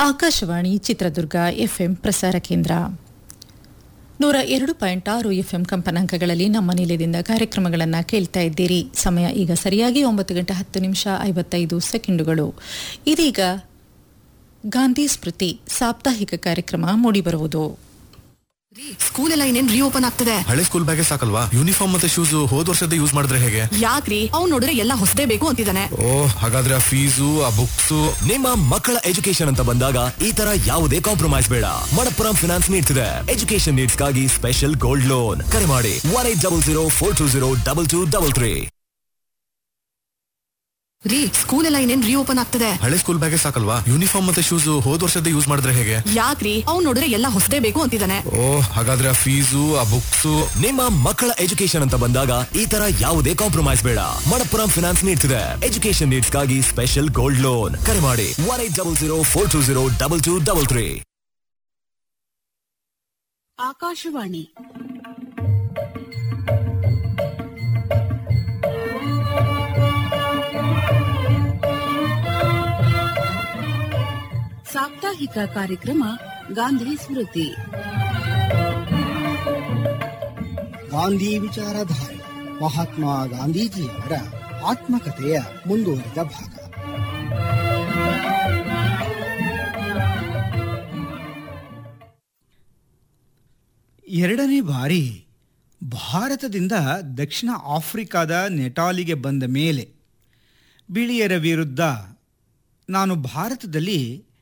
Akashvani Chitradurga FM ಪ್ರಸಾರ ಕೇಂದ್ರ ನೂರ ಎರಡು ಪಾಯಿಂಟ್ ಆರು ಎಫ್ಎಂ ಕಂಪನಾಂಕಗಳಲ್ಲಿ ನಮ್ಮ ನಿಲಯದಿಂದ ಕಾರ್ಯಕ್ರಮಗಳನ್ನು ಕೇಳ್ತಾ ಇದ್ದೀರಿ ಸಮಯ ಈಗ ಸರಿಯಾಗಿ ಒಂಬತ್ತು ಗಂಟೆ ಹತ್ತು ನಿಮಿಷ ಐವತ್ತೈದು ಸೆಕೆಂಡುಗಳು ಇದೀಗ ಗಾಂಧಿ ಸ್ಮೃತಿ ಸಾಪ್ತಾಹಿಕ ಕಾರ್ಯಕ್ರಮ ಮೂಡಿಬರುವುದು ರೀ, ಸ್ಕೂಲ್ ಎಲ್ಲ ಇನ್ನೇನ್ ರೀಓಪನ್ ಆಗ್ತದೆ ಹಳೆ ಸ್ಕೂಲ್ ಬ್ಯಾಗೆ ಸಾಕಲ್ವಾ ಯೂನಿಫಾರ್ಮ್ ಮತ್ತೆ ಶೂಸ್ ಹೋದ್ ವರ್ಷದ ಯೂಸ್ ಮಾಡಿದ್ರೆ ಹೇಗೆ ಯಾಕ್ರಿ ಅವ್ನ್ ನೋಡಿದ್ರೆ ಎಲ್ಲ ಹೊಸದೇ ಬೇಕು ಅಂತಿದ್ದಾನೆ ಓ ಹಾಗಾದ್ರೆ ಆ ಫೀಸು ಆ ಬುಕ್ಸ್ ನಿಮ್ಮ ಮಕ್ಕಳ ಎಜುಕೇಶನ್ ಅಂತ ಬಂದಾಗ ಈ ತರ ಯಾವುದೇ ಕಾಂಪ್ರಮೈಸ್ ಬೇಡ ಮಣಪ್ಪುರಂ ಫಿನಾನ್ಸ್ ನೀಡ್ತಿದೆ ಎಜುಕೇಶನ್ ನೀಡ್ಸ್ಗಾಗಿ ಸ್ಪೆಷಲ್ ಗೋಲ್ಡ್ ಲೋನ್ ಕರೆ ಮಾಡಿ one eight double zero four two zero double two double three ರೀ ಸ್ಕೂಲ್ ಎಲ್ಲ ಇನ್ನೇನ್ ರೀಓಪನ್ ಆಗ್ತದೆ ಹಳೆ ಸ್ಕೂಲ್ ಬ್ಯಾಗೆ ಸಾಕಲ್ವಾ ಯೂನಿಫಾರ್ಮ್ ಮತ್ತೆ ಶೂಸ್ ಹೋದ್ ವರ್ಷದ ಯೂಸ್ ಮಾಡಿದ್ರೆ ಹೇಗೆ ಯಾಕ್ರಿ ಅವ್ನ್ ನೋಡಿದ್ರೆ ಎಲ್ಲ ಹೊಸದೇ ಬೇಕು ಅಂತಿದ್ದಾನೆ ಓ ಹಾಗಾದ್ರೆ ಆ ಫೀಸು ಆ ಬುಕ್ಸ್ ನಿಮ್ಮ ಮಕ್ಕಳ ಎಜುಕೇಶನ್ ಅಂತ ಬಂದಾಗ ಈ ತರ ಯಾವುದೇ ಕಾಂಪ್ರಮೈಸ್ ಬೇಡ ಮಣಪ್ಪುರಂ ಫಿನಾನ್ಸ್ ನೀಡ್ತಿದೆ ಎಜುಕೇಶನ್ ನೀಡ್ಸ್ಗಾಗಿ ಸ್ಪೆಷಲ್ ಗೋಲ್ಡ್ ಲೋನ್ ಕರೆ ಮಾಡಿ one eight double zero four two zero double two double three Akashvani ಸಾಪ್ತಾಹಿಕ ಕಾರ್ಯಕ್ರಮ ಗಾಂಧಿ ಸ್ಮೃತಿ ಗಾಂಧಿ ವಿಚಾರಧಾರೆ ಮಹಾತ್ಮ ಗಾಂಧೀಜಿಯವರ ಆತ್ಮಕಥೆಯ ಮುಂದುವರಿದ ಭಾಗ ಎರಡನೇ ಬಾರಿ ಭಾರತದಿಂದ ದಕ್ಷಿಣ ಆಫ್ರಿಕಾದ ನೆಟಾಲಿಗೆ ಬಂದ ಮೇಲೆ ಬಿಳಿಯರ ವಿರುದ್ಧ ನಾನು ಭಾರತದಲ್ಲಿ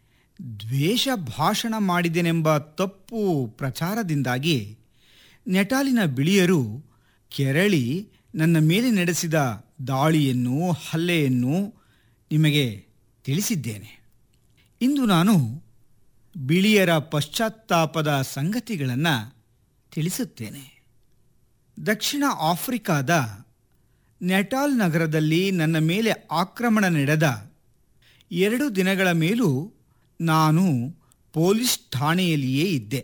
ದ್ವೇಷ ಭಾಷಣ ಮಾಡಿದೆನೆಂಬ ತಪ್ಪು ಪ್ರಚಾರದಿಂದಾಗಿ ನೆಟಾಲಿನ ಬಿಳಿಯರು ಕೆರಳಿ ನನ್ನ ಮೇಲೆ ನಡೆಸಿದ ದಾಳಿಯನ್ನು ಹಲ್ಲೆಯನ್ನು ನಿಮಗೆ ತಿಳಿಸಿದ್ದೇನೆ ಇಂದು ನಾನು ಬಿಳಿಯರ ಪಶ್ಚಾತ್ತಾಪದ ಸಂಗತಿಗಳನ್ನು ತಿಳಿಸುತ್ತೇನೆ ದಕ್ಷಿಣ ಆಫ್ರಿಕಾದ ನೆಟಾಲ್ ನಗರದಲ್ಲಿ ನನ್ನ ಮೇಲೆ ಆಕ್ರಮಣ ನಡೆದ ಎರಡು ದಿನಗಳ ಮೇಲೂ ನಾನು ಪೊಲೀಸ್ ಠಾಣೆಯಲ್ಲಿಯೇ ಇದ್ದೆ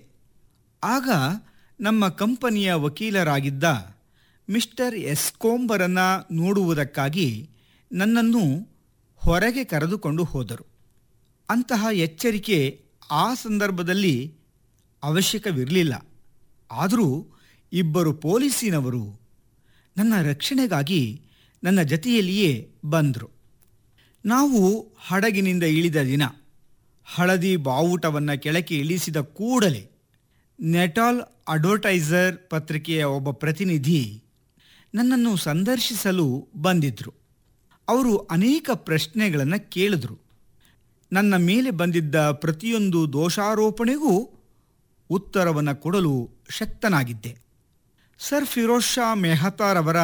ಆಗ ನಮ್ಮ ಕಂಪನಿಯ ವಕೀಲರಾಗಿದ್ದ ಮಿಸ್ಟರ್ ಎಸ್ಕೋಂಬರನ್ನ ನೋಡುವುದಕ್ಕಾಗಿ ನನ್ನನ್ನು ಹೊರಗೆ ಕರೆದುಕೊಂಡು ಹೋದರು ಅಂತಹ ಎಚ್ಚರಿಕೆ ಆ ಸಂದರ್ಭದಲ್ಲಿ ಅವಶ್ಯಕವಿರಲಿಲ್ಲ ಆದರೂ ಇಬ್ಬರು ಪೊಲೀಸಿನವರು ನನ್ನ ರಕ್ಷಣೆಗಾಗಿ ನನ್ನ ಜತೆಯಲ್ಲಿಯೇ ಬಂದರು ನಾವು ಹಡಗಿನಿಂದ ಇಳಿದ ದಿನ ಹಳದಿ ಬಾವುಟವನ್ನು ಕೆಳಕ್ಕೆ ಇಳಿಸಿದ ಕೂಡಲೇ ನೆಟಾಲ್ ಅಡ್ವರ್ಟೈಸರ್ ಪತ್ರಿಕೆಯ ಒಬ್ಬ ಪ್ರತಿನಿಧಿ ನನ್ನನ್ನು ಸಂದರ್ಶಿಸಲು ಬಂದಿದ್ದರು ಅವರು ಅನೇಕ ಪ್ರಶ್ನೆಗಳನ್ನು ಕೇಳಿದ್ರು ನನ್ನ ಮೇಲೆ ಬಂದಿದ್ದ ಪ್ರತಿಯೊಂದು ದೋಷಾರೋಪಣೆಗೂ ಉತ್ತರವನ್ನು ಕೊಡಲು ಶಕ್ತನಾಗಿದ್ದೆ ಸರ್ ಫಿರೋಜ್ ಶಾ ಮೆಹತಾರವರ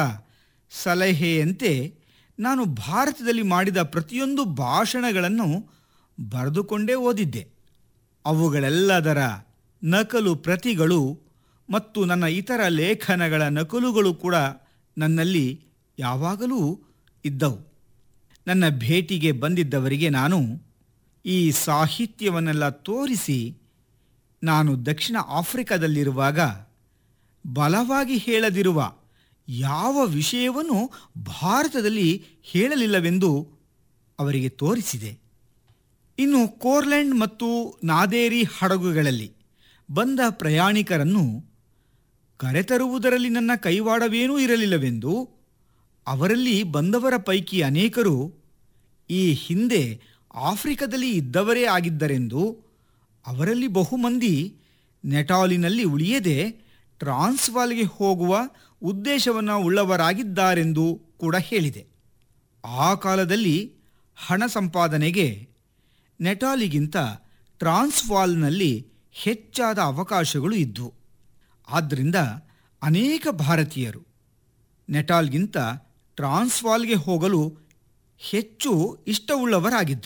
ಸಲಹೆಯಂತೆ ನಾನು ಭಾರತದಲ್ಲಿ ಮಾಡಿದ ಪ್ರತಿಯೊಂದು ಭಾಷಣಗಳನ್ನು ಬರೆದುಕೊಂಡೇ ಓದಿದ್ದೆ ಅವುಗಳೆಲ್ಲದರ ನಕಲು ಪ್ರತಿಗಳು ಮತ್ತು ನನ್ನ ಇತರ ಲೇಖನಗಳ ನಕಲುಗಳು ಕೂಡ ನನ್ನಲ್ಲಿ ಯಾವಾಗಲೂ ಇದ್ದವು ನನ್ನ ಭೇಟಿಗೆ ಬಂದಿದ್ದವರಿಗೆ ನಾನು ಈ ಸಾಹಿತ್ಯವನ್ನೆಲ್ಲ ತೋರಿಸಿ ನಾನು ದಕ್ಷಿಣ ಆಫ್ರಿಕಾದಲ್ಲಿರುವಾಗ ಬಲವಾಗಿ ಹೇಳದಿರುವ ಯಾವ ವಿಷಯವನ್ನು ಭಾರತದಲ್ಲಿ ಹೇಳಲಿಲ್ಲವೆಂದು ಅವರಿಗೆ ತೋರಿಸಿದೆ ಇನ್ನು ಕೋರ್ಲೆಂಡ್ ಮತ್ತು ನಾದೇರಿ ಹಡಗುಗಳಲ್ಲಿ ಬಂದ ಪ್ರಯಾಣಿಕರನ್ನು ಕರೆತರುವುದರಲ್ಲಿ ನನ್ನ ಕೈವಾಡವೇನೂ ಇರಲಿಲ್ಲವೆಂದು ಅವರಲ್ಲಿ ಬಂದವರ ಪೈಕಿ ಅನೇಕರು ಈ ಹಿಂದೆ ಆಫ್ರಿಕಾದಲ್ಲಿ ಇದ್ದವರೇ ಆಗಿದ್ದರೆಂದು ಅವರಲ್ಲಿ ಬಹುಮಂದಿ ನೆಟಾಲಿನಲ್ಲಿ ಉಳಿಯದೆ ಟ್ರಾನ್ಸ್ವಾಲ್ಗೆ ಹೋಗುವ ಉದ್ದೇಶವನ್ನು ಉಳ್ಳವರಾಗಿದ್ದಾರೆಂದು ಕೂಡ ಹೇಳಿದೆ ಆ ಕಾಲದಲ್ಲಿ ಹಣ ಸಂಪಾದನೆಗೆ ನೆಟಾಲಿಗಿಂತ ಟ್ರಾನ್ಸ್ವಾಲ್ನಲ್ಲಿ ಹೆಚ್ಚಾದ ಅವಕಾಶಗಳು ಇದ್ದವು ಆದ್ದರಿಂದ ಅನೇಕ ಭಾರತೀಯರು ನೆಟಾಲ್ಗಿಂತ ಟ್ರಾನ್ಸ್ವಾಲ್ಗೆ ಹೋಗಲು ಹೆಚ್ಚು ಇಷ್ಟವುಳ್ಳವರಾಗಿದ್ದರು